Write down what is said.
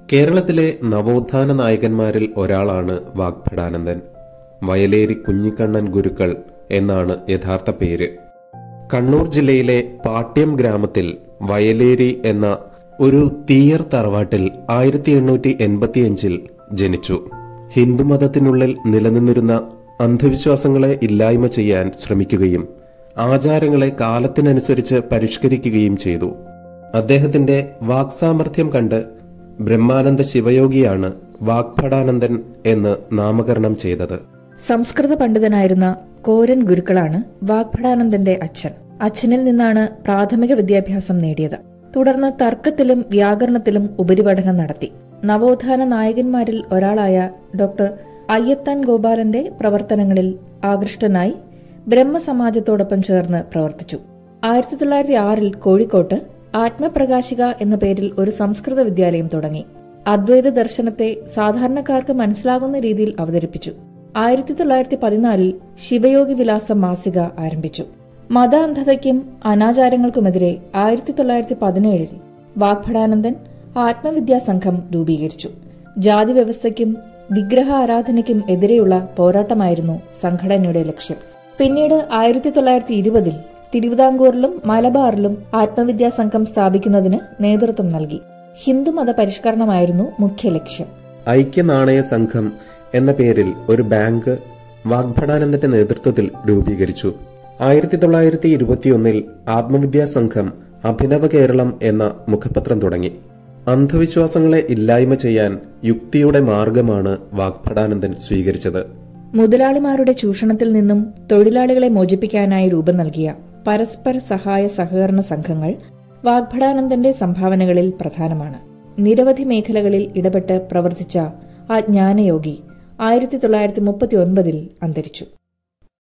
കേരളത്തിലെ നവോത്ഥാന നായകന്മാരിൽ ഒരാളാണ് വാഗ്ഭടാനന്ദൻ വയലേരി കുഞ്ഞിക്കണ്ണൻ ഗുരുക്കൾ എന്നാണ് യഥാർത്ഥ പേര് കണ്ണൂർ ജില്ലയിലെ പാട്യം ഗ്രാമത്തിൽ വയലേരി എന്ന ഒരു തീയർ തറവാട്ടിൽ ആയിരത്തി എണ്ണൂറ്റി എൺപത്തിയഞ്ചിൽ ജനിച്ചു ഹിന്ദുമതത്തിനുള്ളിൽ നിലനിന്നിരുന്ന അന്ധവിശ്വാസങ്ങളെ ഇല്ലായ്മ ചെയ്യാൻ ശ്രമിക്കുകയും ആചാരങ്ങളെ കാലത്തിനനുസരിച്ച് പരിഷ്കരിക്കുകയും ചെയ്തു അദ്ദേഹത്തിന്റെ വാക്സാമർഥ്യം കണ്ട് ബ്രഹ്മാനന്ദ ശിവയോഗിയാണ് വാഗ്ഭടാനന്ദൻ എന്ന് നാമകരണം ചെയ്തത് സംസ്കൃത പണ്ഡിതനായിരുന്ന കോരൻ ഗുരുക്കളാണ് വാഗ്ഭടാനന്ദന്റെ അച്ഛൻ അച്ഛനിൽ നിന്നാണ് പ്രാഥമിക വിദ്യാഭ്യാസം നേടിയത് തുടർന്ന് തർക്കത്തിലും വ്യാകരണത്തിലും ഉപരിപഠനം നടത്തി നവോത്ഥാന നായകന്മാരിൽ ഒരാളായ ഡോക്ടർ അയ്യത്താൻ ഗോപാലന്റെ പ്രവർത്തനങ്ങളിൽ ആകൃഷ്ടനായി ബ്രഹ്മസമാജത്തോടൊപ്പം ചേർന്ന് പ്രവർത്തിച്ചു ആയിരത്തി തൊള്ളായിരത്തി ആറിൽ കോഴിക്കോട്ട് ആത്മപ്രകാശിക എന്ന പേരിൽ ഒരു സംസ്കൃത വിദ്യാലയം തുടങ്ങി അദ്വൈത ദർശനത്തെ സാധാരണക്കാർക്ക് മനസ്സിലാകുന്ന രീതിയിൽ അവതരിപ്പിച്ചു ആയിരത്തി തൊള്ളായിരത്തി പതിനാലിൽ ശിവയോഗി വിലാസം മാസിക ആരംഭിച്ചു മത അന്ധതയ്ക്കും അനാചാരങ്ങൾക്കുമെതിരെ ആയിരത്തി തൊള്ളായിരത്തി പതിനേഴിൽ വാഗ്ഭടാനന്ദൻ ആത്മവിദ്യാ സംഘം രൂപീകരിച്ചു ജാതി വ്യവസ്ഥയ്ക്കും വിഗ്രഹ ആരാധനയ്ക്കും എതിരെയുള്ള പോരാട്ടമായിരുന്നു സംഘടനയുടെ ലക്ഷ്യം പിന്നീട് ആയിരത്തി തൊള്ളായിരത്തി ഇരുപതിൽ തിരുവിതാംകൂറിലും മലബാറിലും ആത്മവിദ്യാ സംഘം സ്ഥാപിക്കുന്നതിന് നേതൃത്വം നൽകി ഹിന്ദുമത പരിഷ്കരണമായിരുന്നു മുഖ്യ ലക്ഷ്യം ഐക്യനാണയ സംഘം എന്ന പേരിൽ ഒരു ബാങ്ക് വാഗ്ഭടാനന്ദന്റെ നേതൃത്വത്തിൽ രൂപീകരിച്ചു ആയിരത്തി തൊള്ളായിരത്തി ഇരുപത്തിയൊന്നിൽ ആത്മവിദ്യാ സംഘം അഭിനവ കേരളം എന്ന മുഖപത്രം തുടങ്ങി അന്ധവിശ്വാസങ്ങളെ ഇല്ലായ്മ ചെയ്യാൻ യുക്തിയുടെ മാർഗമാണ് വാഗ്ഭടാനന്ദൻ സ്വീകരിച്ചത് മുതലാളിമാരുടെ ചൂഷണത്തിൽ നിന്നും തൊഴിലാളികളെ മോചിപ്പിക്കാനായി രൂപം നൽകിയ പരസ്പര സഹായ സഹകരണ സംഘങ്ങൾ വാഗ്ഭടാനന്ദന്റെ സംഭാവനകളിൽ പ്രധാനമാണ് നിരവധി മേഖലകളിൽ ഇടപെട്ട് പ്രവർത്തിച്ച ആ ജ്ഞാനയോഗി ആയിരത്തി തൊള്ളായിരത്തി മുപ്പത്തി ഒൻപതിൽ അന്തരിച്ചു